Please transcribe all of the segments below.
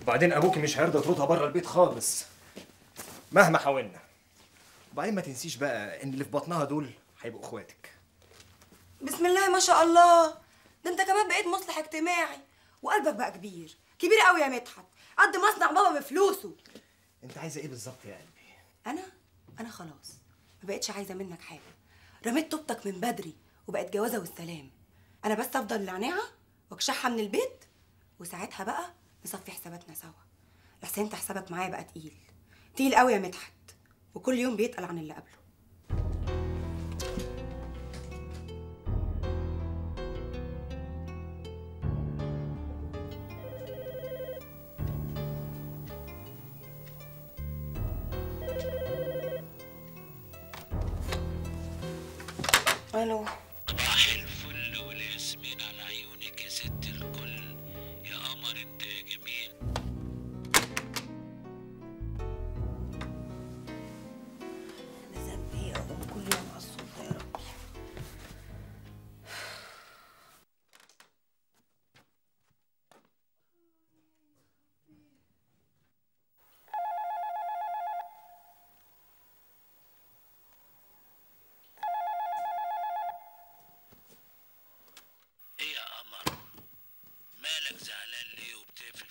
وبعدين ابوكي مش هيرضى يطردها بره البيت خالص مهما حاولنا وبعدين ما تنسيش بقى ان اللي في بطنها دول هيبقوا اخواتك بسم الله ما شاء الله ده انت كمان بقيت مصلح اجتماعي وقلبك بقى كبير كبير قوي يا مدحت قد مصنع بابا بفلوسه انت عايزه ايه بالظبط يا قلبي انا انا خلاص ما بقتش عايزه منك حاجه رميت طوبتك من بدري وبقت جوازه والسلام انا بس افضل العناعه واكشحها من البيت وساعتها بقى نصفي حساباتنا سوا لحسن انت حسابك معايا بقى تقيل تقيل قوي يا مدحت وكل يوم بيتقل عن اللي قبله الو صباح الفل والياسمين على عيونك يا ست الكل يا قمر انت يا جميل انا ذنبي ايه اقوم كل يوم على الصبح يا ربي ايه يا قمر مالك زعلان ليه وبتقفل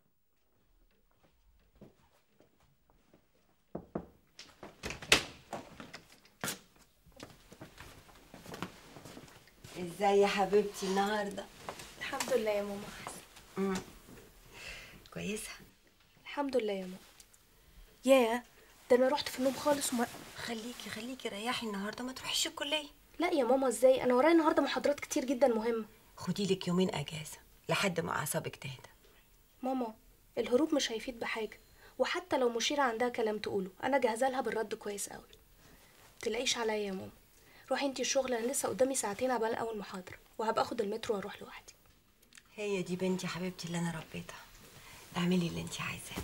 ازاي يا حبيبتي النهارده الحمد لله يا ماما امم كويسه الحمد لله يا ماما ياه ده انا رحت في النوم خالص وما خليكي خليكي ريحي النهارده ما تروحيش الكليه لا يا ماما ازاي انا ورايا النهارده محاضرات كتير جدا مهمه خدي لك يومين اجازه لحد ما اعصابك تهدى ماما الهروب مش هيفيد بحاجه وحتى لو مشيره عندها كلام تقوله انا جاهزه لها بالرد كويس قوي تلاقيش عليا يا ماما روحي انتي الشغل انا لسه قدامي ساعتين عبال اول محاضره وهبقى اخد المترو واروح لوحدي هي دي بنتي حبيبتي اللي انا ربيتها اعملي اللي انت عايزاه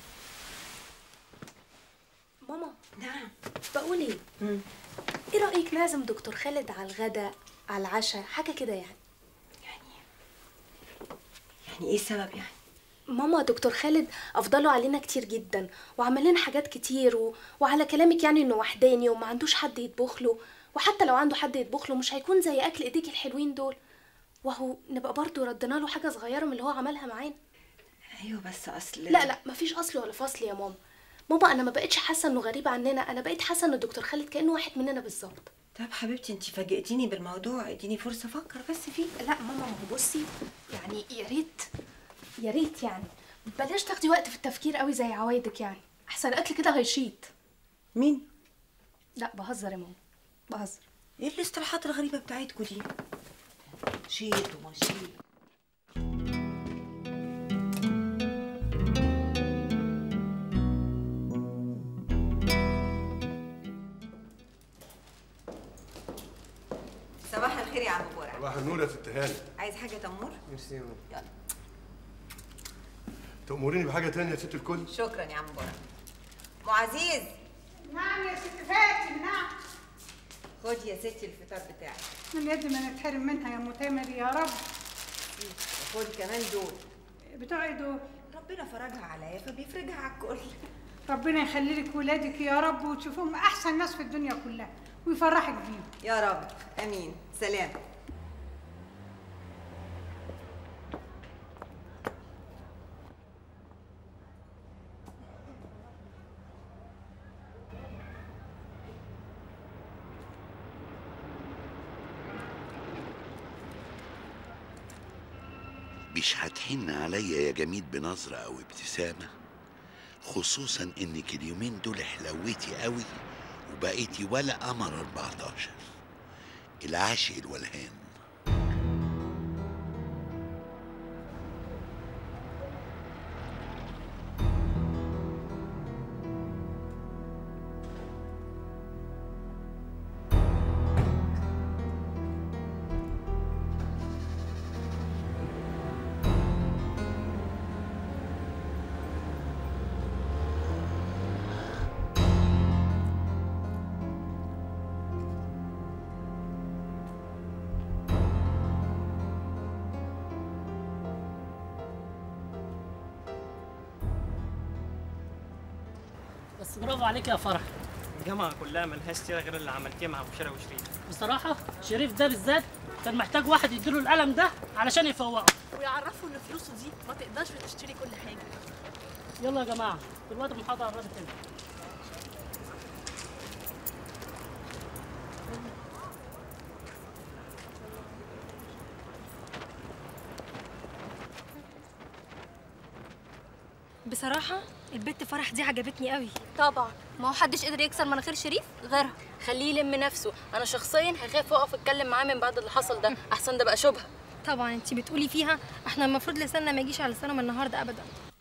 ماما نعم بقول ايه ايه رايك نعزم دكتور خالد على الغدا على العشاء حاجه كده يعني يعني ايه السبب يعني ماما دكتور خالد افضلوا علينا كتير جدا وعمل لنا حاجات كتير و... وعلى كلامك يعني انه وحداني وما عندوش حد يطبخ له وحتى لو عنده حد يطبخ له مش هيكون زي اكل ايديك الحلوين دول وهو نبقى برضو ردنا له حاجه صغيره من اللي هو عملها معانا ايوه بس اصل لا لا مفيش اصل ولا فصل يا ماما ماما انا ما بقتش حاسه انه غريب عننا انا بقيت حاسه ان الدكتور خالد كانه واحد مننا بالظبط طب حبيبتي انت فاجئتيني بالموضوع اديني فرصه افكر بس فيه لا ماما ما هو بصي يعني يا ريت يا ريت يعني بلاش تاخدي وقت في التفكير قوي زي عوايدك يعني احسن الاكل كده هيشيط مين لا بهزر يا ماما بهزر ايه الاصطلاحات الغريبه بتاعتكوا دي شيط وما شيط صباح الخير يا عم بورع صباح النور يا ست هاني عايز حاجه تمور ميرسي يلا تأمريني بحاجة تانية يا ست الكل شكرا يا عم بورع ام عزيز نعم يا ست فاتن نعم خدي يا ستي الفطار بتاعك من يد ما نتحرم منها يا متامر يا رب خدي كمان دول بتوعي دول ربنا فرجها عليا فبيفرجها على الكل ربنا يخلي لك ولادك يا رب وتشوفهم احسن ناس في الدنيا كلها ويفرحك بيهم يا رب امين سلام مش هتحن عليا يا جميل بنظرة أو ابتسامة خصوصا إنك اليومين دول حلويتي قوي وبقيتي ولا قمر 14 العاشق الولهان بس برافو عليك يا فرح الجامعة كلها ملهاش سيرة غير اللي عملتيه مع بشرى وشريف بصراحة شريف ده بالذات كان محتاج واحد يديله القلم ده علشان يفوقه ويعرفوا ان فلوسه دي ما تقدرش تشتري كل حاجه يلا يا جماعة دلوقتي المحاضرة قربت تنتهي بصراحة البت فرح دي عجبتني قوي طبعا ما هو حدش قدر يكسر مناخير شريف غيرها خليه يلم نفسه انا شخصيا هخاف اقف اتكلم معاه من بعد اللي حصل ده احسن ده بقى شبهه طبعا انتي بتقولي فيها احنا المفروض لساننا ما يجيش على لسانهم النهارده ابدا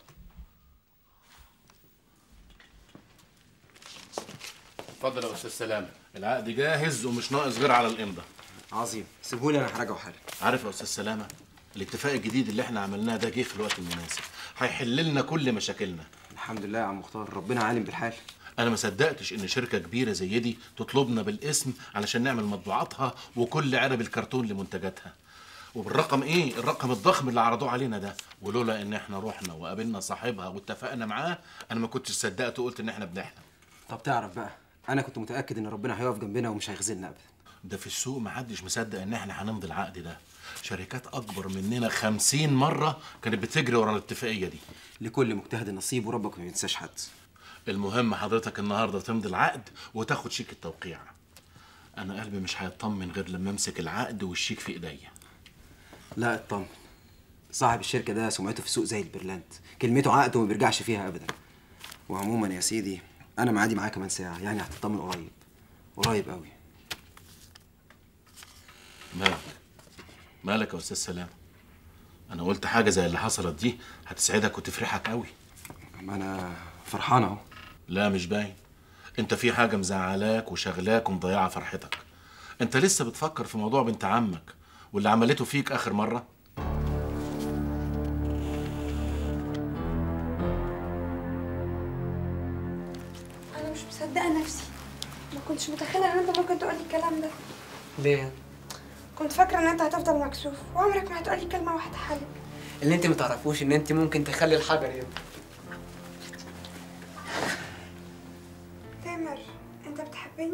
اتفضل يا استاذ سلامه العقد جاهز ومش ناقص غير على الامضه عظيم سيبهولي انا هراجعه حالا عارف يا استاذ سلامه الاتفاق الجديد اللي احنا عملناه ده جه في الوقت المناسب هيحل لنا كل مشاكلنا الحمد لله يا عم مختار ربنا عالم بالحال انا ما صدقتش ان شركه كبيره زي دي تطلبنا بالاسم علشان نعمل مطبوعاتها وكل علب الكرتون لمنتجاتها وبالرقم ايه الرقم الضخم اللي عرضوه علينا ده ولولا ان احنا رحنا وقابلنا صاحبها واتفقنا معاه انا ما كنتش صدقت وقلت ان احنا بنحلم طب تعرف بقى انا كنت متاكد ان ربنا هيقف جنبنا ومش هيخذلنا ابدا ده في السوق محدش مصدق ان احنا هنمضي العقد ده شركات اكبر مننا خمسين مره كانت بتجري ورا الاتفاقيه دي لكل مجتهد نصيب وربك ما ينساش حد المهم حضرتك النهارده تمضي العقد وتاخد شيك التوقيع انا قلبي مش هيطمن غير لما امسك العقد والشيك في ايديا لا اطمن صاحب الشركه ده سمعته في السوق زي البرلنت كلمته عقد وما بيرجعش فيها ابدا وعموما يا سيدي انا معادي معاه كمان ساعه يعني هتطمن قريب قريب قوي مالك مالك يا استاذ سلام انا قلت حاجه زي اللي حصلت دي هتسعدك وتفرحك قوي ما انا فرحان اهو لا مش باين انت في حاجه مزعلاك وشغلاك ومضيعه فرحتك انت لسه بتفكر في موضوع بنت عمك واللي عملته فيك اخر مره انا مش مصدقه نفسي ما كنتش متخيله ان انت ممكن تقولي الكلام ده ليه؟ كنت فاكره ان انت هتفضل مكسوف وعمرك ما هتقولي كلمه واحده حلوه اللي انت متعرفوش ان انت ممكن تخلي الحجر يبقى تامر انت بتحبني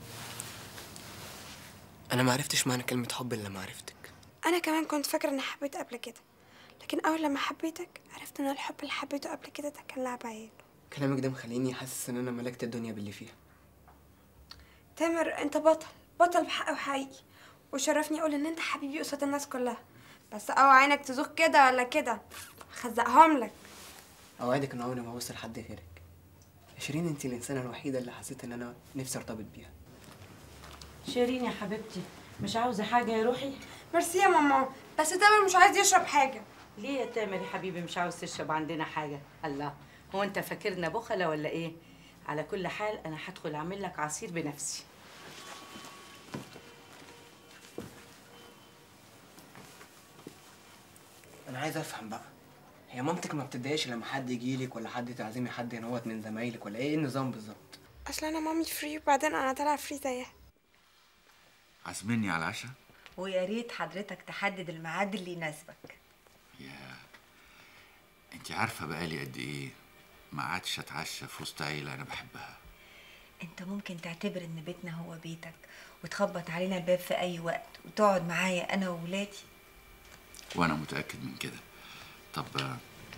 انا ما عرفتش معنى كلمه حب الا لما عرفتك انا كمان كنت فاكره اني حبيت قبل كده لكن اول لما حبيتك عرفت ان الحب اللي حبيته قبل كده ده كان لعب عيال كلامك ده مخليني حاسس ان انا ملكت الدنيا باللي فيها تامر انت بطل بطل بحق وحقيقي وشرفني اقول ان انت حبيبي قصاد الناس كلها بس اوعى عينك تزوق كده ولا كده هخزقهم لك اوعدك ان عمري ما هبص لحد غيرك شيرين انت الانسانه الوحيده اللي حسيت ان انا نفسي ارتبط بيها شيرين يا حبيبتي مش عاوزة حاجة يا روحي؟ ميرسي يا ماما بس تامر مش عايز يشرب حاجه ليه يا تامر يا حبيبي مش عاوز تشرب عندنا حاجة؟ الله هو انت فاكرنا بخلة ولا ايه؟ على كل حال انا هدخل اعمل لك عصير بنفسي انا عايز افهم بقى هي مامتك ما بتتضايقش لما حد يجيلك ولا حد تعزمي حد هنا هوت من زمايلك ولا ايه النظام بالظبط اصل انا مامي فري وبعدين انا طالعه فري زيها عازميني على العشاء ويا ريت حضرتك تحدد الميعاد اللي يناسبك يا انت عارفه بقالي قد ايه ما عادش اتعشى في وسط عيله انا بحبها انت ممكن تعتبر ان بيتنا هو بيتك وتخبط علينا الباب في اي وقت وتقعد معايا انا وولادي وانا متاكد من كده طب آه،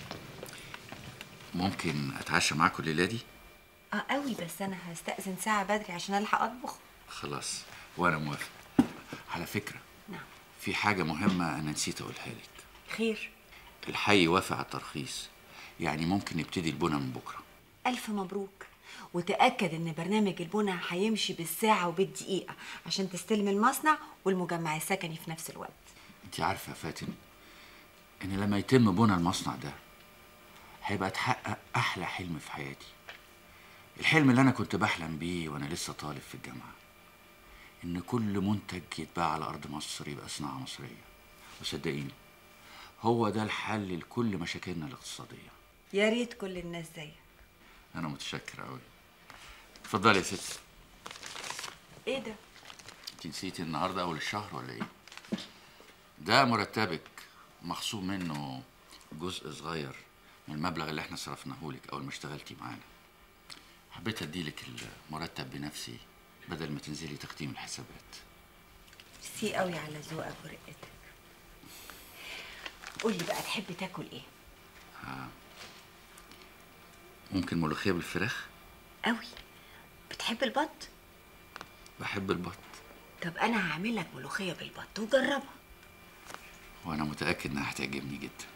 ممكن اتعشى معاكم الليله دي اه قوي بس انا هستأذن ساعة بدري عشان الحق اطبخ خلاص وانا موافق على فكره نعم. في حاجه مهمه انا نسيت اقولها لك خير الحي وافق على الترخيص يعني ممكن نبتدي البنى من بكره الف مبروك وتأكد ان برنامج البنى هيمشي بالساعة وبالدقيقة عشان تستلم المصنع والمجمع السكني في نفس الوقت انت عارفه يا فاتن ان لما يتم بنى المصنع ده هيبقى اتحقق احلى حلم في حياتي الحلم اللي انا كنت بحلم بيه وانا لسه طالب في الجامعه ان كل منتج يتباع على ارض مصر يبقى صناعه مصريه وصدقيني هو ده الحل لكل مشاكلنا الاقتصاديه يا ريت كل الناس زيك انا متشكر قوي اتفضلي يا ست ايه ده انت نسيتي النهارده اول الشهر ولا ايه ده مرتبك مخصوم منه جزء صغير من المبلغ اللي احنا صرفناه لك اول ما اشتغلتي معانا حبيت اديلك المرتب بنفسي بدل ما تنزلي تختيم الحسابات ميرسي قوي على ذوقك ورقتك قول لي بقى تحب تاكل ايه آه. ممكن ملوخيه بالفراخ قوي بتحب البط بحب البط طب انا هعمل لك ملوخيه بالبط وجربها وانا متاكد انها هتعجبني جدا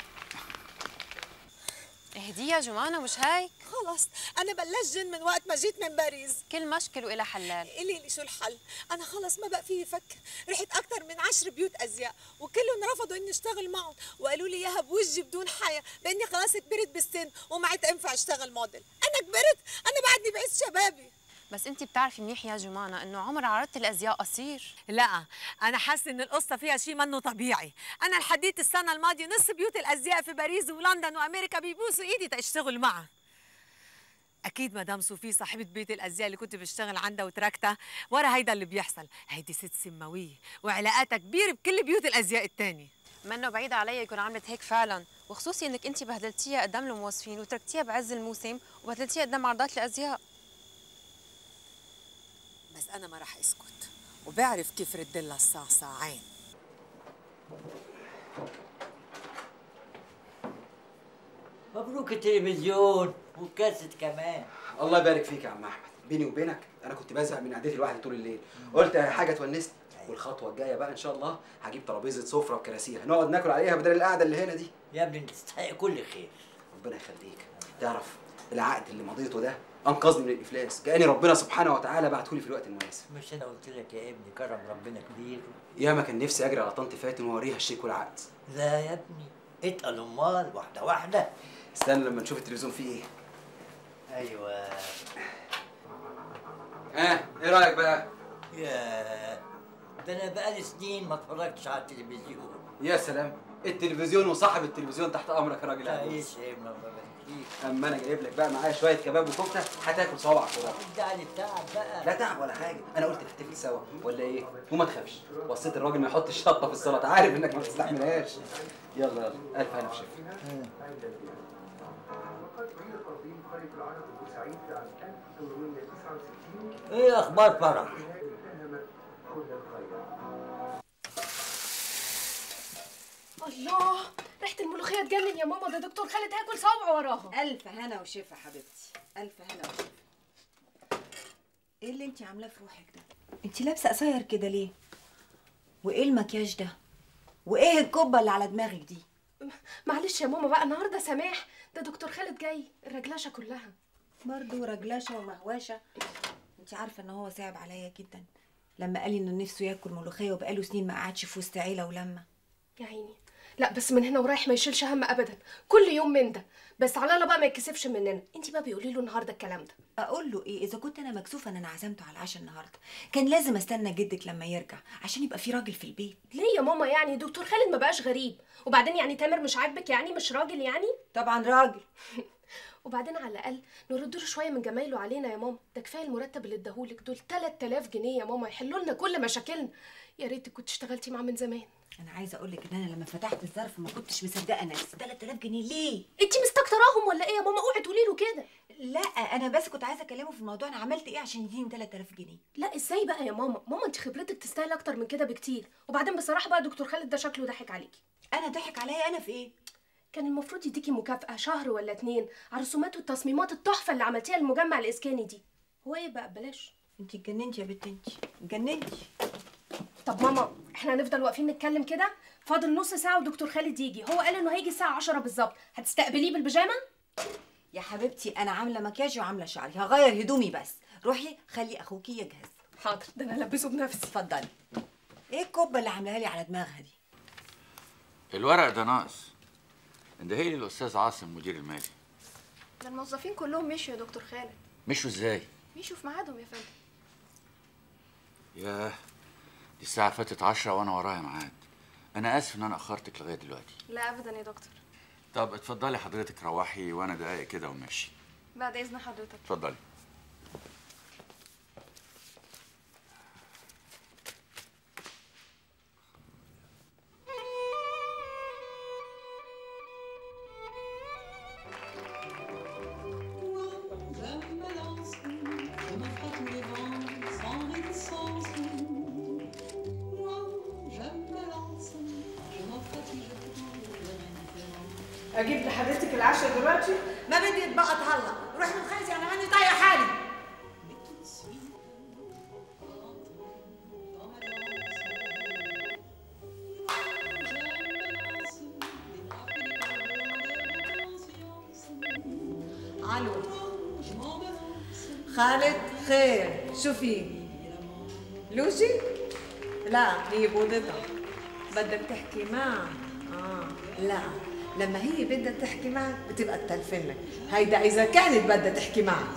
اهدي يا جمانة مش هيك خلص انا بلشت جن من وقت ما جيت من باريس كل مشكل وإلها حلال قولي لي شو الحل انا خلص ما بقى فيي فكر رحت اكثر من عشر بيوت ازياء وكلهم رفضوا اني اشتغل معهم وقالوا لي اياها بوجهي بدون حياه لاني خلاص كبرت بالسن وما عدت انفع اشتغل موديل انا كبرت انا بعدني بعز شبابي بس انت بتعرفي منيح يا جمانة انه عمر عرضة الازياء قصير لا انا حاسه ان القصه فيها شيء منه طبيعي انا لحديت السنه الماضيه نص بيوت الازياء في باريس ولندن وامريكا بيبوسوا ايدي تشتغل معها اكيد مدام صوفي صاحبه بيت الازياء اللي كنت بشتغل عندها وتركتها ورا هيدا اللي بيحصل هيدي ست سماويه وعلاقاتها كبيره بكل بيوت الازياء التانية منه بعيد عليا يكون عملت هيك فعلا وخصوصي انك انت بهدلتيها قدام الموظفين وتركتيها بعز الموسم وبهدلتيها قدام عرضات الازياء بس انا ما رح اسكت وبعرف كيف رد لها الصعصعين مبروك التلفزيون وكاسة كمان الله يبارك فيك يا عم احمد بيني وبينك انا كنت بزهق من قعدتي لوحدي طول الليل قلت حاجه تونسني والخطوه الجايه بقى ان شاء الله هجيب ترابيزه سفره وكراسيها نقعد ناكل عليها بدل القعده اللي هنا دي يا ابني انت تستحق كل خير ربنا يخليك تعرف العقد اللي مضيته ده انقذني من الافلاس كاني ربنا سبحانه وتعالى بعته لي في الوقت المناسب مش انا قلت لك يا ابني كرم ربنا كبير ياما كان نفسي اجري على طنط فاتن واوريها الشيك والعقد لا يا ابني اتقل امال واحده واحده استنى لما نشوف التلفزيون فيه ايه ايوه ها ايه رايك بقى يا ده انا بقالي سنين ما اتفرجتش على التلفزيون يا سلام التلفزيون وصاحب التلفزيون تحت امرك يا راجل تعيش يا ابني الله يبارك فيك اما انا جايب لك بقى معايا شويه كباب وكفته هتاكل صوابعك وراك ده عن التعب بقى لا تعب ولا حاجه انا قلت نحتفل سوا ولا ايه وما تخافش وصيت الراجل ما يحطش شطه في السلطه عارف انك ما تستحملهاش يلا يلا الف هنا وشفا ايه اخبار فرح الله ريحه الملوخيه تجنن يا ماما ده دكتور خالد هاكل صوابعه وراها الف هنا وشفا حبيبتي الف هنا وشفا ايه اللي انت عاملاه في روحك ده انت لابسه قصير كده ليه وايه المكياج ده وايه الكبه اللي على دماغك دي معلش يا ماما بقى النهارده سماح ده دكتور خالد جاي الرجلاشه كلها برضه رجلاشه ومهواشه انت عارفه ان هو صعب عليا جدا لما قال لي ان نفسه ياكل ملوخيه وبقاله سنين ما قعدش في وسط عيله ولمه يا عيني لا بس من هنا ورايح ما يشيلش هم ابدا كل يوم من ده بس على الله بقى ما يتكسفش مننا انت بقى بيقولي له النهارده الكلام ده اقول له ايه اذا كنت انا مكسوفه ان انا عزمته على العشاء النهارده كان لازم استنى جدك لما يرجع عشان يبقى في راجل في البيت ليه يا ماما يعني دكتور خالد ما بقاش غريب وبعدين يعني تامر مش عاجبك يعني مش راجل يعني طبعا راجل وبعدين على الاقل نرد له شويه من جمايله علينا يا ماما ده كفايه المرتب اللي اداهولك دول 3000 جنيه يا ماما يحلوا لنا كل مشاكلنا يا ريتك كنت اشتغلتي معاه من زمان انا عايزه اقول لك ان انا لما فتحت الظرف ما كنتش مصدقه نفسي 3000 جنيه ليه انت مستكتراهم ولا ايه يا ماما اوعي تقولي له كده لا انا بس كنت عايزه اكلمه في الموضوع انا عملت ايه عشان يديني 3000 جنيه لا ازاي بقى يا ماما ماما انت خبرتك تستاهل اكتر من كده بكتير وبعدين بصراحه بقى دكتور خالد ده شكله ضحك عليكي انا ضحك عليا انا في ايه كان المفروض يديكي مكافأة شهر ولا اتنين على الرسومات والتصميمات التحفة اللي عملتيها للمجمع الإسكاني دي هو ايه بقى بلاش انت اتجننتي يا بنت انت اتجننتي طب ماما احنا هنفضل واقفين نتكلم كده فاضل نص ساعة ودكتور خالد يجي هو قال انه هيجي الساعة 10 بالظبط هتستقبليه بالبيجامة يا حبيبتي انا عامله مكياج وعامله شعري هغير هدومي بس روحي خلي اخوكي يجهز حاضر ده انا البسه بنفسي اتفضلي ايه الكبه اللي عاملاها لي على دماغها دي الورق ده ناقص اندهي لي الاستاذ عاصم مدير المالي ده الموظفين كلهم مشوا يا دكتور خالد مشوا ازاي مشوا في ميعادهم يا فندم ياه دي الساعه فاتت عشرة وانا ورايا ميعاد انا اسف ان انا اخرتك لغايه دلوقتي لا ابدا يا دكتور طب اتفضلي حضرتك روحي وانا دقايق كده وماشي بعد اذن حضرتك اتفضلي اجيب لحضرتك العشاء دلوقتي ما بدي اتبقى هلا روح من خالتي انا عندي طايقه حالي الو خالد خير شو في لوجي لا هي بوضتها بدك تحكي معها اه لا لما هي بدها تحكي معك بتبقى تتلفنك هيدا اذا كانت بدها تحكي معك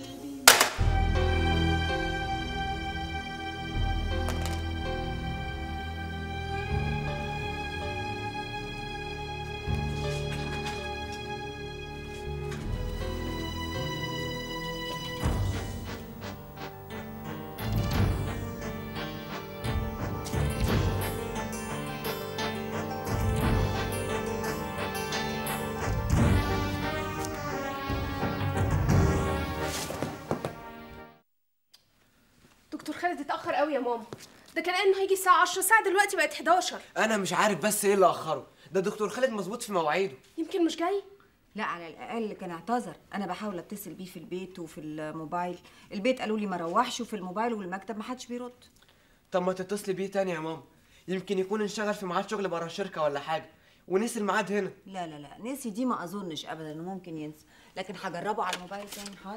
دكتور خالد اتاخر قوي يا ماما ده كان قال انه هيجي الساعه 10 الساعه دلوقتي بقت 11 انا مش عارف بس ايه اللي اخره ده دكتور خالد مظبوط في مواعيده يمكن مش جاي لا على الاقل كان اعتذر انا بحاول اتصل بيه في البيت وفي الموبايل البيت قالوا لي ما روحش وفي الموبايل والمكتب ما حدش بيرد طب ما تتصلي بيه تاني يا ماما يمكن يكون انشغل في ميعاد شغل بره الشركه ولا حاجه ونسي الميعاد هنا لا لا لا نسي دي ما اظنش ابدا انه ممكن ينسى لكن هجربه على الموبايل تاني حاضر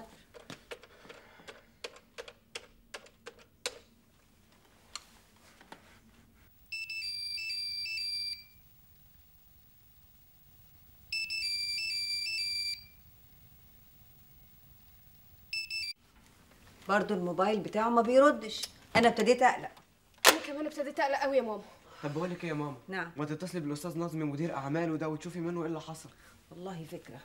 برضو الموبايل بتاعه ما بيردش انا ابتديت اقلق انا كمان ابتديت اقلق قوي يا ماما طب بقول لك ايه يا ماما نعم ما تتصلي بالاستاذ نظمي مدير اعماله ده وتشوفي منه ايه اللي حصل والله فكره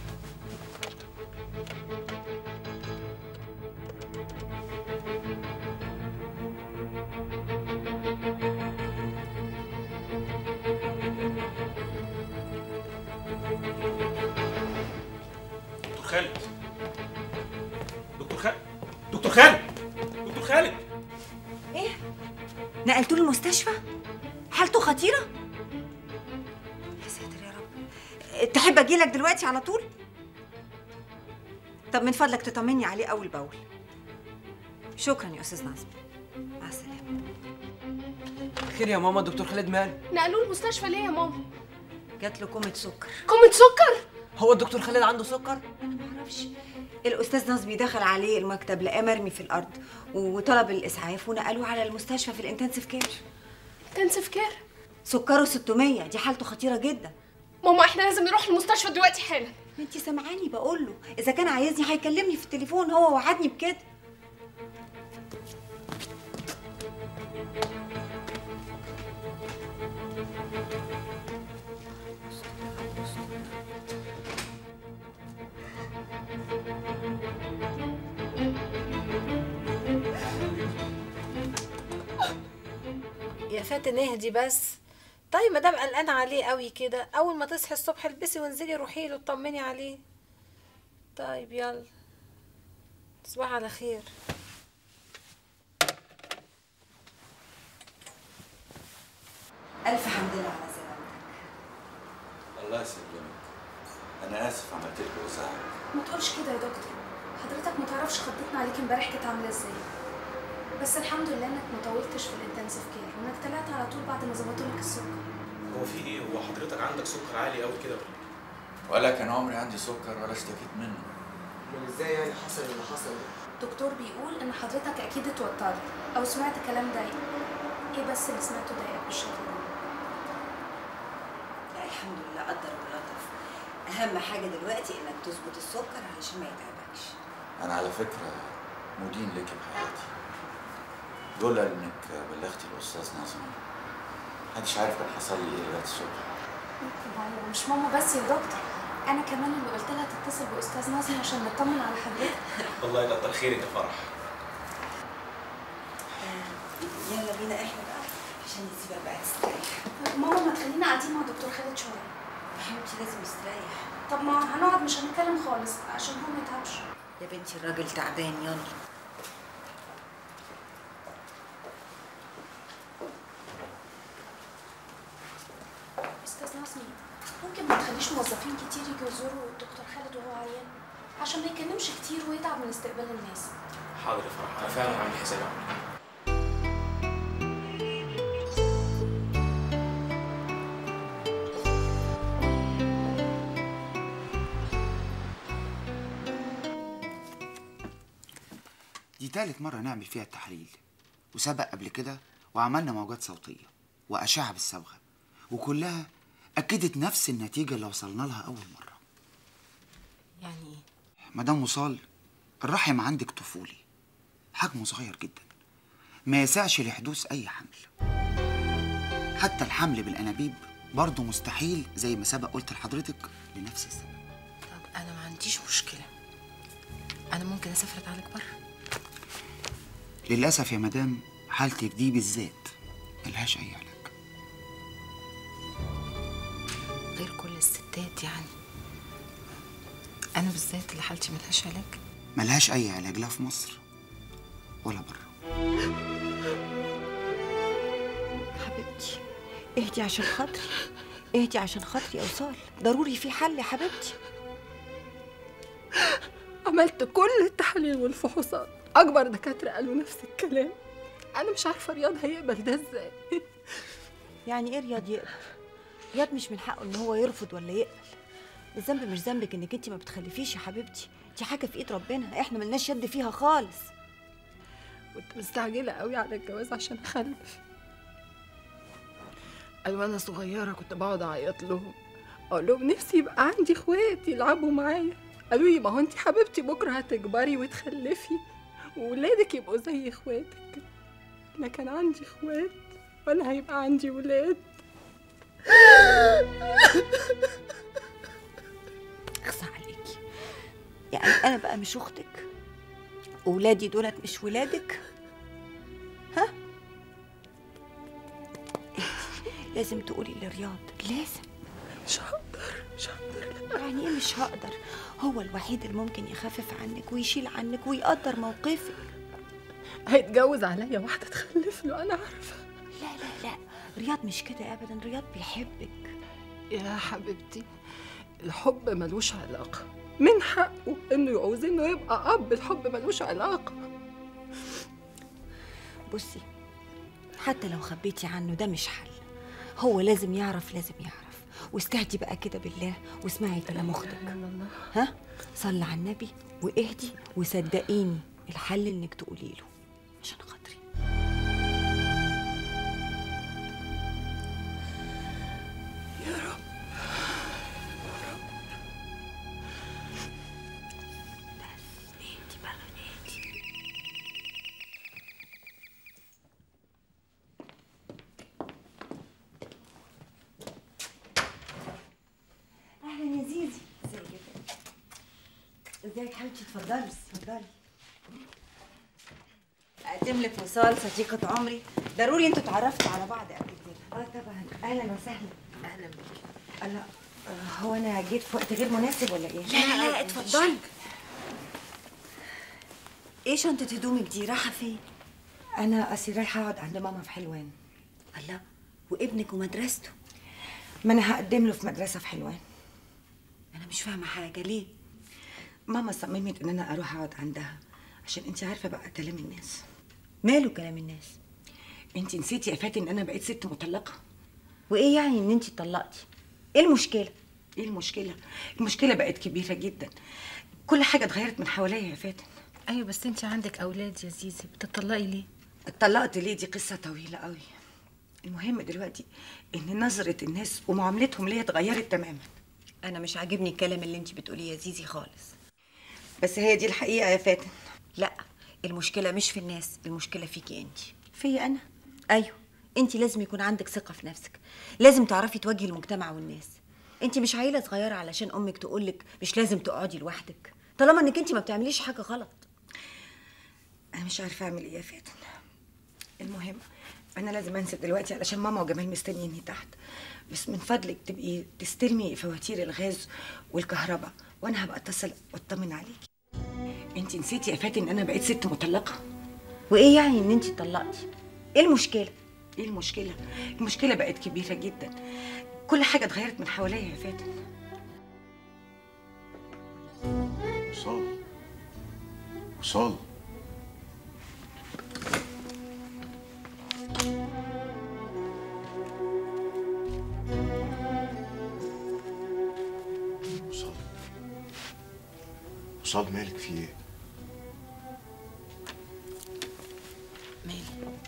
دكتور خالد دكتور خالد دكتور خالد دكتور خالد ايه نقلتوه المستشفى حالته خطيره يا ساتر يا رب تحب اجي لك دلوقتي على طول طب من فضلك تطمني عليه اول باول شكرا يا استاذ ناصر مع السلامه خير يا ماما دكتور خالد مال نقلوه المستشفى ليه يا ماما جات له كومه سكر كومه سكر هو الدكتور خالد عنده سكر معرفش الاستاذ نصبي دخل عليه المكتب لقاه مرمي في الارض وطلب الاسعاف ونقلوه على المستشفى في الانتنسيف كير انتنسيف كير سكره 600 دي حالته خطيره جدا ماما احنا لازم نروح المستشفى دلوقتي حالا ما انت سامعاني بقول له اذا كان عايزني هيكلمني في التليفون هو وعدني بكده يا فاتن اهدي بس طيب ما دام قلقانه عليه قوي كده اول ما تصحي الصبح البسي وانزلي روحي له اطمني عليه طيب يلا تصبحي على خير الف حمد لله على سلامتك الله يسلمك انا اسف عملت لك وسعك ما تقولش كده يا دكتور حضرتك ما تعرفش خضتنا عليك امبارح كانت عامله ازاي بس الحمد لله انك ما طولتش في الانتنسيف كير وانك طلعت على طول بعد ما ظبطوا لك السكر هو في ايه هو حضرتك عندك سكر عالي قوي كده ولا كان عمري عندي سكر ولا اشتكيت منه امال ازاي يعني حصل اللي حصل ده دكتور بيقول ان حضرتك اكيد اتوترت او سمعت كلام ضايق ايه بس اللي سمعته ضايقك بالشكل ده لا الحمد لله قدر ولطف اهم حاجه دلوقتي انك تظبط السكر علشان ما يتعبكش انا على فكره مدين لك بحياتي لولا انك بلغتي الاستاذ نظمي محدش عارف كان حصل لي ايه لغايه الصبح ما هو مش ماما بس يا دكتور انا كمان اللي قلت لها تتصل باستاذ ناصر عشان نطمن على حضرتك الله يكتر خيرك يا فرح يلا بينا احنا بقى عشان نسيبها بقى تستريح طب ماما ما تخلينا قاعدين مع دكتور خالد شويه يا حبيبتي لازم يستريح طب ما هنقعد مش هنتكلم خالص عشان هو ما يتعبش يا بنتي الراجل تعبان يلا استاذ ناصر ممكن ما تخليش موظفين كتير يجوا يزوروا الدكتور خالد وهو عيان عشان ما يتكلمش كتير ويتعب من استقبال الناس حاضر يا فرح انا فعلا عامل حسابي اعمل كده دي تالت مرة نعمل فيها التحليل وسبق قبل كده وعملنا موجات صوتية وأشعة بالصبغة وكلها أكدت نفس النتيجة اللي وصلنا لها أول مرة يعني ايه مدام وصال الرحم عندك طفولي حجمه صغير جدا ما يسعش لحدوث أي حمل حتى الحمل بالأنابيب برضه مستحيل زي ما سبق قلت لحضرتك لنفس السبب طب انا ما عنديش مشكله انا ممكن اسافر اتعالج بره للأسف يا مدام حالتك دي بالذات ملهاش أي علاج غير كل الستات يعني انا بالذات اللي حالتي ملهاش علاج ملهاش أي علاج لا في مصر ولا بره حبيبتي اهدي عشان خاطري اهدي عشان خاطري يا وصال ضروري في حل يا حبيبتي عملت كل التحاليل والفحوصات اكبر دكاتره قالوا نفس الكلام انا مش عارفه رياض هيقبل ده ازاي يعني ايه رياض يقبل رياض مش من حقه ان هو يرفض ولا يقبل الذنب مش ذنبك انك انت ما بتخلفيش يا حبيبتي دي حاجه في ايد ربنا احنا ملناش يد فيها خالص كنت مستعجله قوي على الجواز عشان اخلف قالوا وانا صغيره كنت بقعد اعيط لهم اقول لهم نفسي يبقى عندي اخوات يلعبوا معايا قالوا لي ما هو انت حبيبتي بكره هتكبري وتخلفي وولادك يبقوا زي اخواتك لا كان عندي اخوات ولا هيبقى عندي ولاد اخصى عليكي يعني انا بقى مش اختك ولادي دولت مش ولادك ها انتي لازم تقولي لرياض لازم مش هقدر مش هقدر يعني ايه مش هقدر هو الوحيد اللي ممكن يخفف عنك ويشيل عنك ويقدر موقفك هيتجوز عليا واحده تخلف له انا عارفه لا لا لا رياض مش كده ابدا رياض بيحبك يا حبيبتي الحب ملوش علاقة من حقه انه يعوز انه يبقى اب الحب ملوش علاقة بصي حتى لو خبيتي عنه ده مش حل هو لازم يعرف لازم يعرف واستهدي بقى كده بالله واسمعي كلام اختك ها صلي على النبي واهدي وصدقيني الحل انك تقولي له عشان خاطري يا رب اهدي بقى اهدي اهلا يا زيزي ازيك ازيك حبيبتي اتفضلي اتفضلي اقدم لك وصال صديقة عمري ضروري انتوا اتعرفتوا على بعض قبل كده اه طبعا اهلا وسهلا اهلا بيكي لا آه، هو انا جيت في وقت غير مناسب ولا ايه؟ لا، لا، لا، اتفضلي. ايه شنطة هدومك دي رايحة فين؟ انا اصلي رايحة اقعد عند ماما في حلوان الله وابنك ومدرسته ما انا هقدم له في مدرسة في حلوان انا مش فاهمة حاجة ليه؟ ماما صممت ان انا اروح اقعد عندها عشان انت عارفة بقى كلام الناس ماله كلام الناس؟ انت نسيتي يا فاتن ان انا بقيت ست مطلقة وايه يعني ان انت اتطلقتي؟ ايه المشكلة؟ ايه المشكلة؟ المشكلة بقت كبيرة جدا كل حاجة اتغيرت من حواليا يا فاتن ايوه بس انت عندك اولاد يا زيزي بتطلقي ليه اتطلقت ليه دي قصة طويلة قوي المهم دلوقتي ان نظرة الناس ومعاملتهم ليا اتغيرت تماما انا مش عاجبني الكلام اللي انت بتقوليه يا زيزي خالص بس هي دي الحقيقة يا فاتن لا المشكلة مش في الناس المشكلة فيكي انت فيا انا ايوه انت لازم يكون عندك ثقة في نفسك لازم تعرفي تواجهي المجتمع والناس انت مش عيلة صغيرة علشان امك تقولك مش لازم تقعدي لوحدك طالما انك انت ما بتعمليش حاجة غلط انا مش عارفة اعمل ايه يا فاتن المهم انا لازم انزل دلوقتي علشان ماما وجمال مستنيني تحت بس من فضلك تبقي تستلمي فواتير الغاز والكهرباء وانا هبقى اتصل واطمن عليكي انت نسيتي يا فاتن ان انا بقيت ست مطلقه وايه يعني ان انت اتطلقتي ايه المشكله ايه المشكله المشكله بقت كبيره جدا كل حاجه اتغيرت من حواليا يا فاتن وصال وصال وصال وصال مالك في ايه؟ مالي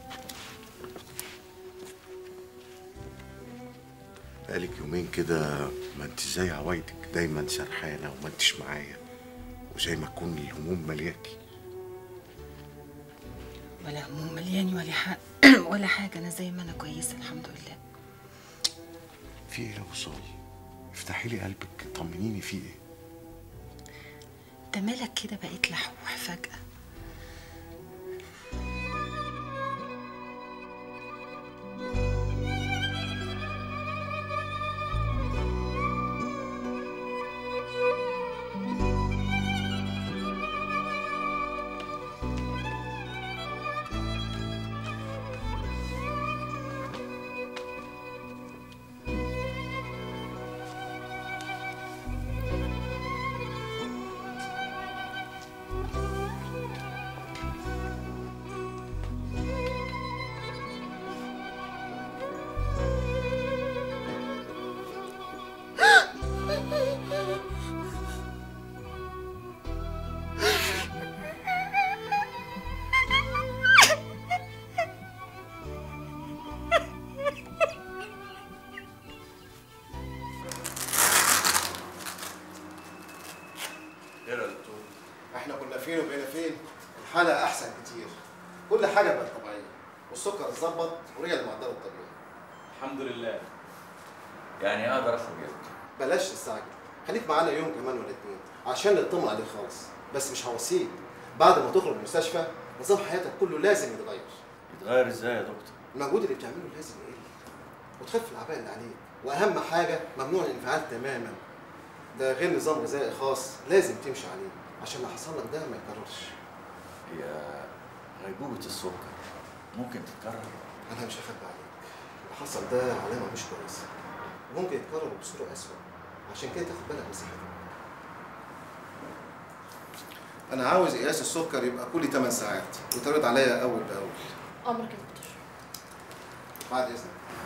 بقالك يومين كده ما انت زي عوايدك دايما سرحانه وما انتش معايا وزي ما تكون الهموم ملياكي ولا هموم ملياني ولا حق ولا حاجه انا زي ما انا كويسه الحمد لله في ايه يا وصال؟ افتحي لي قلبك طمنيني في ايه؟ انت مالك كده بقيت لحوح فجاه ايه يا دكتور؟ احنا كنا فين وبقينا فين الحالة أحسن كتير كل حاجة بقت طبيعية والسكر اتظبط ورجع لمعدله الطبيعي الحمد لله يعني اقدر اخرج امتى؟ بلاش تستعجل خليك معانا يوم كمان ولا اتنين عشان نطمن عليك خالص بس مش هوصيك بعد ما تخرج من المستشفى نظام حياتك كله لازم يتغير يتغير ازاي يا دكتور؟ المجهود اللي بتعمله لازم يقل وتخف العباءة اللي عليك واهم حاجة ممنوع الانفعال تماما ده غير نظام غذائي خاص لازم تمشي عليه عشان اللي حصل لك ده ما يتكررش هي غيبوبة السكر ممكن تتكرر انا مش هخبي عليك اللي حصل ده علامة مش كويسة وممكن يتكرر بصورة أسوأ عشان كده تاخد بالك من صحتك انا عاوز قياس السكر يبقى كل 8 ساعات وترد عليا اول باول امرك يا دكتور بعد اذنك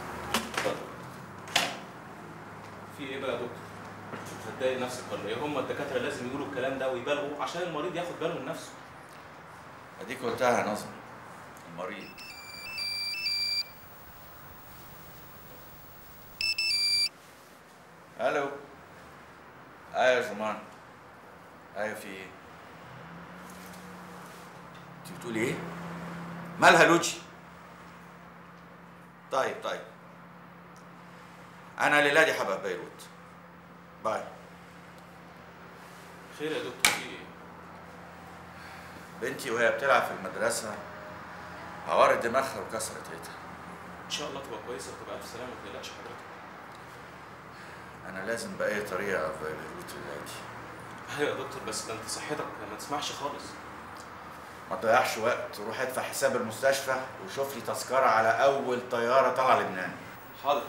في ايه بقى يا دكتور؟ مش هتضايق نفسك ولا ايه؟ هم الدكاتره لازم يقولوا الكلام ده ويبالغوا عشان المريض ياخد باله من نفسه. اديك قلتها يا نظم المريض الو ايوه يا جمان ايوه في ايه انت بتقولي ايه مالها لوتشي طيب طيب انا الليله دي هبقى في بيروت باي خير يا دكتور في ايه؟ بنتي وهي بتلعب في المدرسه عورت دماغها وكسرت ايدها ان شاء الله تبقى كويسه وتبقى الف سلامه ما تقلقش حضرتك. انا لازم باي طريقه في بيروت دلوقتي ايوه يا دكتور بس ده انت صحتك ما تسمحش خالص. ما تضيعش وقت روح ادفع حساب المستشفى وشوف لي تذكره على اول طياره طالعه لبنان حاضر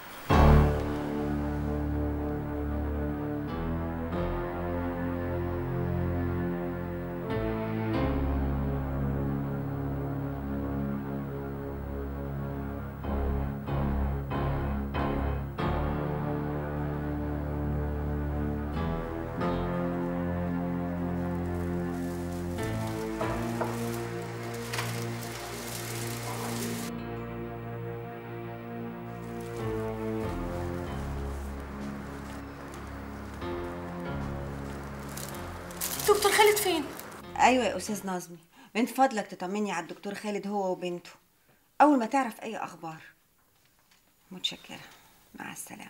دكتور خالد فين ايوه يا استاذ نظمي من فضلك تطمني على الدكتور خالد هو وبنته اول ما تعرف اي اخبار متشكره مع السلامه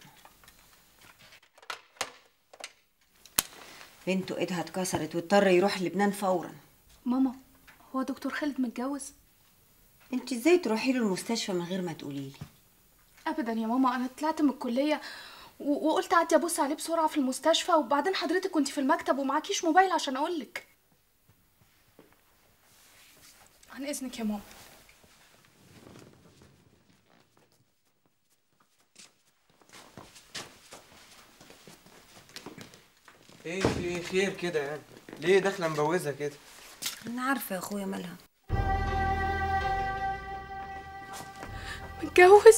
بنته ايدها اتكسرت واضطر يروح لبنان فورا ماما هو دكتور خالد متجوز انت ازاي تروحي له المستشفى من غير ما تقولي لي ابدا يا ماما انا طلعت من الكليه و- وقلت اعدي ابص عليه بسرعه في المستشفى وبعدين حضرتك كنت في المكتب ومعكيش موبايل عشان اقولك عن اذنك يا ماما ايه في ايه خير كده يعني ليه داخله مبوزه كده انا عارفه يا اخويا مالها متجوز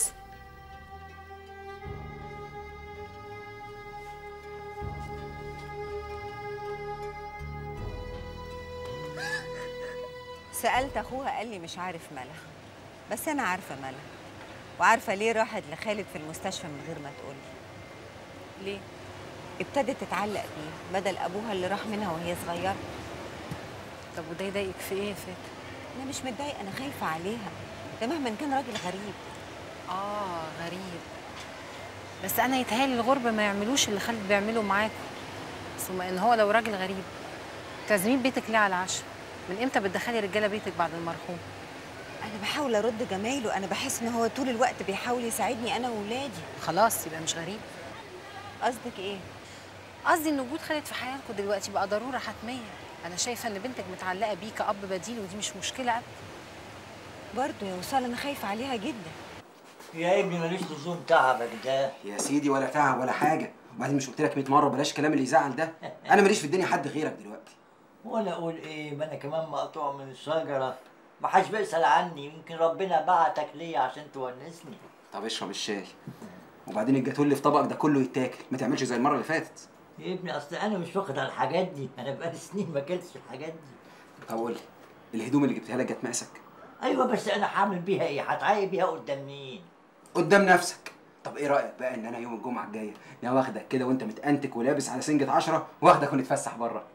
سألت أخوها قال لي مش عارف مالها بس أنا عارفة مالها وعارفة ليه راحت لخالد في المستشفى من غير ما تقولي ليه؟ ابتدت تتعلق بيه بدل أبوها اللي راح منها وهي صغيرة طب وده يضايقك في ايه يا فاتن أنا مش متضايقة أنا خايفة عليها ده مهما كان راجل غريب اه غريب بس انا يتهيألي الغربة ما يعملوش اللي خالد بيعمله معاكم ثم ان هو لو راجل غريب تعزمين بيتك ليه على العشاء من امتى بتدخلي رجاله بيتك بعد المرحوم أنا بحاول أرد جمايله أنا بحس إن هو طول الوقت بيحاول يساعدني أنا وولادي خلاص يبقى مش غريب قصدك إيه؟ قصدي ان وجود خالد في حياتكم دلوقتي بقى ضروره حتميه انا شايفه ان بنتك متعلقه بيه كاب بديل ودي مش مشكله ابدا برضه يا وصال أنا خايفة عليها جدا يا ابني ماليش لزوم تعبك ده يا سيدي ولا تعب ولا حاجه وبعدين مش قلت لك 100 مره بلاش الكلام اللي يزعل ده انا ماليش في الدنيا حد غيرك دلوقتي ولا اقول ايه ما انا كمان مقطوع من الشجره ما حدش بيسال عني يمكن ربنا بعتك ليا عشان تونسني طب اشرب الشاي وبعدين الجاتوه اللي في طبقك ده كله يتاكل ما تعملش زي المره اللي فاتت يا ابني اصل انا مش واخد على الحاجات دي انا بقالي سنين ما اكلتش الحاجات دي طب قول لي الهدوم اللي جبتها لك جت مقاسك ايوه بس انا هعمل بيها ايه هتعايب بيها قدام مين قدام نفسك طب ايه رايك بقى ان انا يوم الجمعه الجايه انا واخدك كده وانت متأنتك ولابس على سنجة عشرة واخدك ونتفسح بره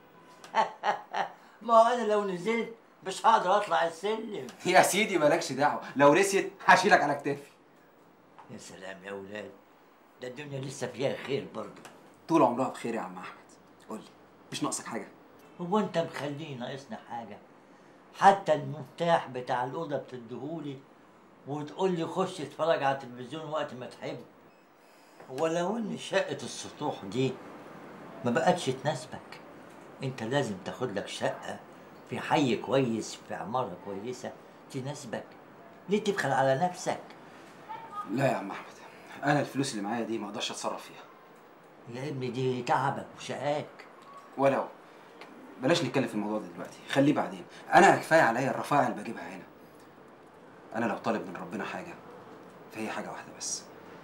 ما هو انا لو نزلت مش هقدر اطلع السلم يا سيدي مالكش دعوه لو رسيت هشيلك على كتافي يا سلام يا ولاد ده الدنيا لسه فيها خير برضه طول عمرها بخير يا عم احمد قول لي مش ناقصك حاجه هو انت مخليني ناقصنا حاجه حتى المفتاح بتاع الاوضه بتديهولي وتقول لي خش اتفرج على التلفزيون وقت ما تحب ولو ان شقه السطوح دي ما بقتش تناسبك انت لازم تاخد لك شقه في حي كويس في عماره كويسه تناسبك ليه تبخل على نفسك لا يا عم احمد انا الفلوس اللي معايا دي ما اقدرش اتصرف فيها يا ابني دي تعبك وشقاك ولو بلاش نتكلم في الموضوع ده دلوقتي خليه بعدين انا كفايه عليا الرفاعي اللي بجيبها هنا انا لو طالب من ربنا حاجه فهي حاجه واحده بس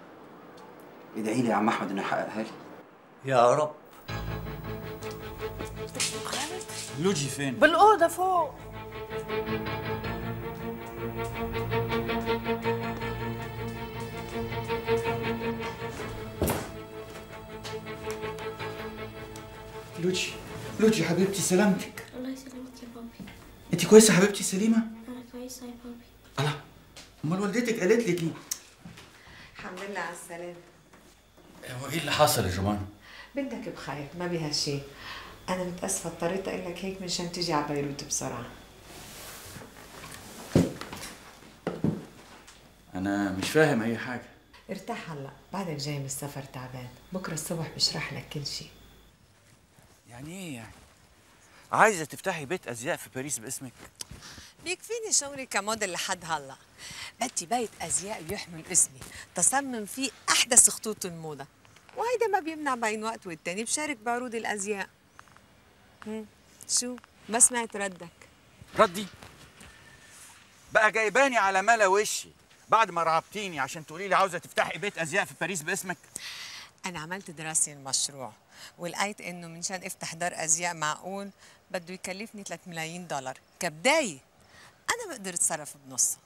ادعي لي يا عم احمد انه يحققها لي يا رب لوجي فين؟ بالاوضه فوق لوجي لوجي حبيبتي سلامتك الله يسلمك يا بابي انت كويسه حبيبتي سليمه انا كويسه يا بابي امال والدتك قالت لك ايه الحمد لله على السلامة هو ايه اللي حصل يا جمان بنتك بخير ما بيها شيء أنا متأسفة اضطريت أقول لك هيك مشان تيجي على بيروت بسرعة انا مش فاهم اي حاجه ارتاح هلا بعدك جاي من السفر تعبان بكرة الصبح بشرح لك كل شيء يعني ايه يعني عايزه تفتحي بيت ازياء في باريس باسمك بيكفيني شغلي كموديل لحد هلا بدي بيت ازياء يحمل اسمي تصمم فيه احدث خطوط الموضه وهيدا ما بيمنع بين وقت والتاني بشارك بعروض الازياء هم، شو ما سمعت ردك ردي بقى جايباني على ملا وشي بعد ما رعبتيني عشان تقولي لي عاوزه تفتحي بيت ازياء في باريس باسمك انا عملت دراسه المشروع ولقيت انه منشان افتح دار ازياء معقول بده يكلفني 3 ملايين دولار كبدايه انا بقدر اتصرف بنصها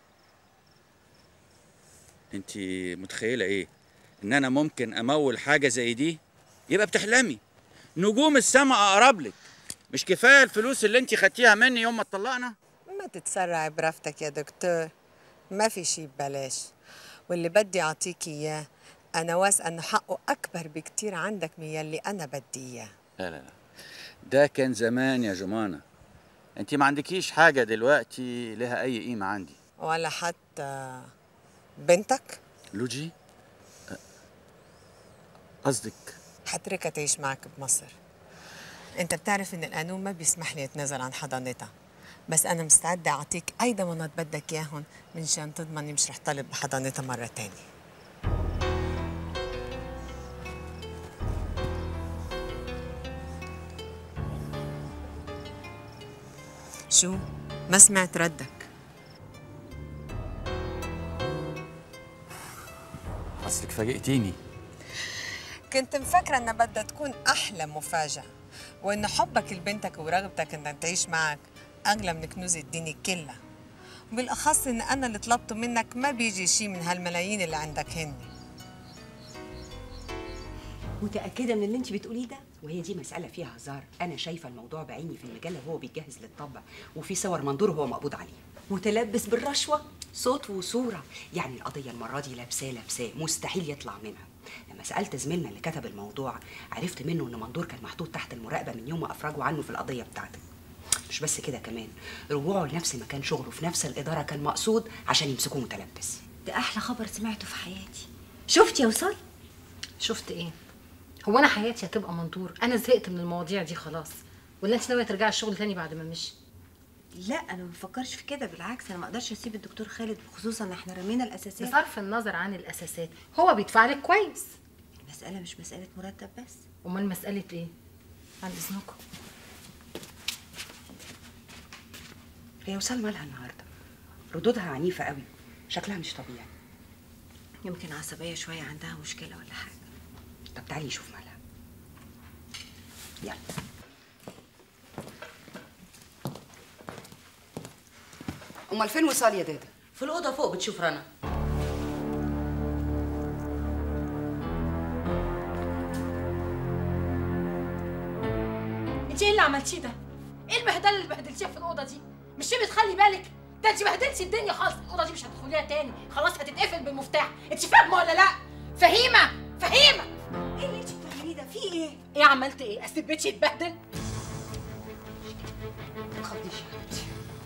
انت متخيله ايه ان انا ممكن امول حاجه زي دي يبقى بتحلمي نجوم السماء اقرب لك مش كفايه الفلوس اللي انت خدتيها مني يوم ما اتطلقنا ما تتسرعي برافتك يا دكتور ما في شي ببلاش واللي بدي اعطيك اياه انا واثقه انه حقه اكبر بكتير عندك من يلي انا بدي اياه لا لا لا ده كان زمان يا جمانة انت ما عندكيش حاجه دلوقتي لها اي قيمه عندي ولا حتى بنتك لوجي أ- قصدك حتركها تعيش معك بمصر انت بتعرف ان القانون ما بيسمح لي اتنازل عن حضانتها بس انا مستعده اعطيك اي ضمانات بدك اياهم منشان تضمني مش رح طالب بحضانتها مره تانية شو ما سمعت ردك اصلك فاجئتيني كنت مفكرة إنها بدها تكون أحلى مفاجأة وإن حبك لبنتك ورغبتك إنها تعيش معك أغلى من كنوز الدنيا كلها وبالأخص إن أنا اللي طلبته منك ما بيجي شي من هالملايين اللي عندك هن متأكدة من اللي انت بتقوليه ده؟ وهي دي مسألة فيها هزار، أنا شايفة الموضوع بعيني في المجلة وهو بيجهز للطبع، وفي صور منظور وهو مقبوض عليه. متلبس بالرشوة، صوت وصورة، يعني القضية المرة دي لابساه لابساه، مستحيل يطلع منها. لما سألت زميلنا اللي كتب الموضوع، عرفت منه إن منظور كان محطوط تحت المراقبة من يوم ما أفرجوا عنه في القضية بتاعتك. مش بس كده كمان، رجوعه لنفس مكان شغله في نفس الإدارة كان مقصود عشان يمسكوه متلبس. ده احلى خبر سمعته في حياتي شفتي يا وصال شفت ايه هو انا حياتي هتبقى منظور انا زهقت من المواضيع دي خلاص ولا انت ناويه ترجعي الشغل تاني بعد ما مشي لا انا ما بفكرش في كده بالعكس انا ما اقدرش اسيب الدكتور خالد خصوصا ان احنا رمينا الاساسات بصرف النظر عن الاساسات هو بيدفع لك كويس المساله مش مساله مرتب بس امال مساله ايه عن اذنكم هي وصال مالها النهارده؟ ردودها عنيفة قوي، شكلها مش طبيعي. يمكن عصبيه شويه عندها مشكله ولا حاجه طب تعالي نشوف مالها. يلا. امال فين وصال يا دادا؟ في الأوضة فوق بتشوف رنا. انت ايه اللي عملتيه ده ايه البهدله اللي بهدلتيها في الاوضه دي مش تبقي تخلي بالك ده انت بهدلتي الدنيا خالص الاوضه دي مش هتدخليها تاني خلاص هتتقفل بالمفتاح انت فاهمه ولا لا فهيمه فهيمه ايه اللي انت بتعمليه ده في ايه ايه عملت ايه اسيب بيتي يتبهدل ما تخضيش يا حبيبتي.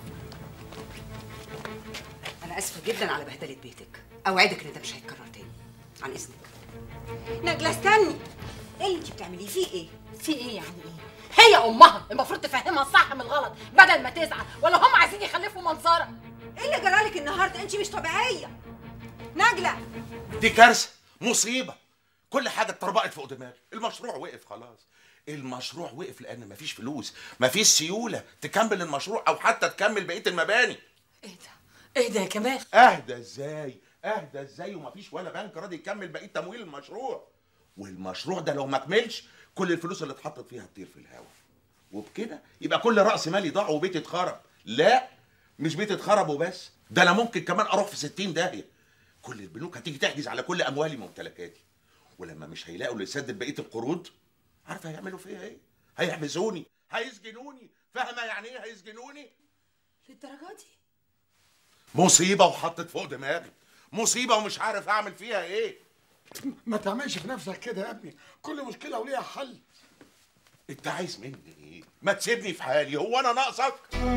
أنا آسفة جدا على بهدلة بيتك. أوعدك إن ده مش هيتكرر تاني. عن إذنك. نجله استني ايه اللي انت بتعمليه في ايه في ايه يعني ايه هي امها المفروض تفهمها الصح من الغلط بدل ما تزعل ولا هم عايزين يخلفوا منظره ايه اللي جرالك النهارده انت مش طبيعيه نجله دي كارثه مصيبه كل حاجه اتطربقت فوق دماغي المشروع وقف خلاص المشروع وقف لان مفيش فلوس مفيش سيوله تكمل المشروع او حتى تكمل بقيه المباني ايه ده يا كمال اهدى ازاي اهدى ازاي ومفيش ولا بنك راضي يكمل بقيه تمويل المشروع والمشروع ده لو ما كملش كل الفلوس اللي اتحطت فيها هتطير في الهواء وبكده يبقى كل راس مالي ضاع وبيتي اتخرب لا مش بيتي اتخرب وبس ده انا ممكن كمان اروح في 60 داهيه كل البنوك هتيجي تحجز على كل اموالي وممتلكاتي ولما مش هيلاقوا اللي يسدد بقيه القروض عارفه هيعملوا فيها ايه هيحبسوني هيسجنوني فاهمه يعني ايه هيسجنوني للدرجه دي مصيبه وحطت فوق دماغي مصيبه ومش عارف اعمل فيها ايه ما تعملش في نفسك كده يا ابني كل مشكله وليها حل انت عايز مني ايه ما تسيبني في حالي هو انا ناقصك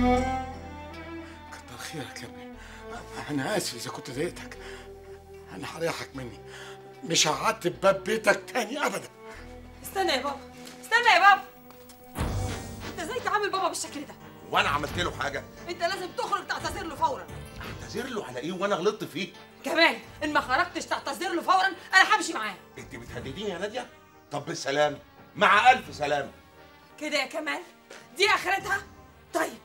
كتر خيرك يا ابني انا اسف اذا كنت ضايقتك انا هريحك مني مش هعتب باب بيتك تاني ابدا استنى يا بابا استنى يا بابا انت ازاي تعامل بابا بالشكل ده وانا عملت له حاجه انت لازم تخرج تعتذر له فورا اعتذر له على ايه وانا غلطت فيه كمان ان ما خرجتش تعتذر له فورا انا همشي معاه انت بتهدديني يا ناديه طب بالسلامه مع الف سلامه كده يا كمال دي اخرتها طيب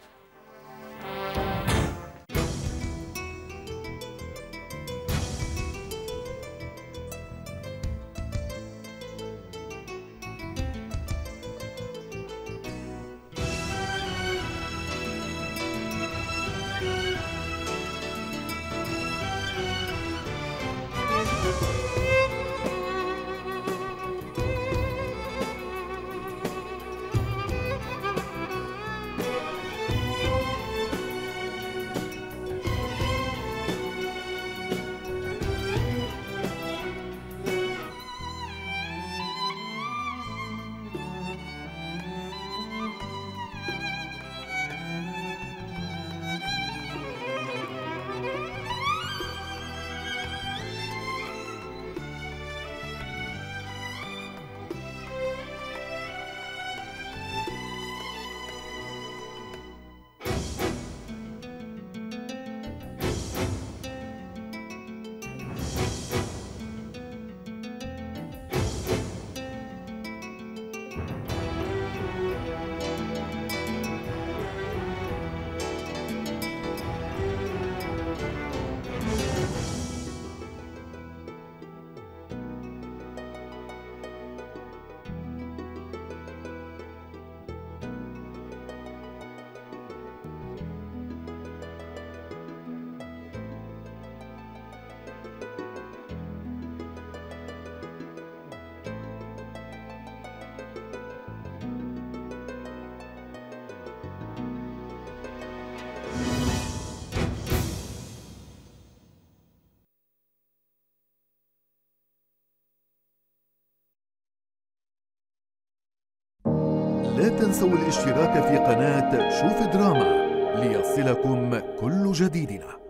لا تنسوا الاشتراك في قناة شوف دراما ليصلكم كل جديدنا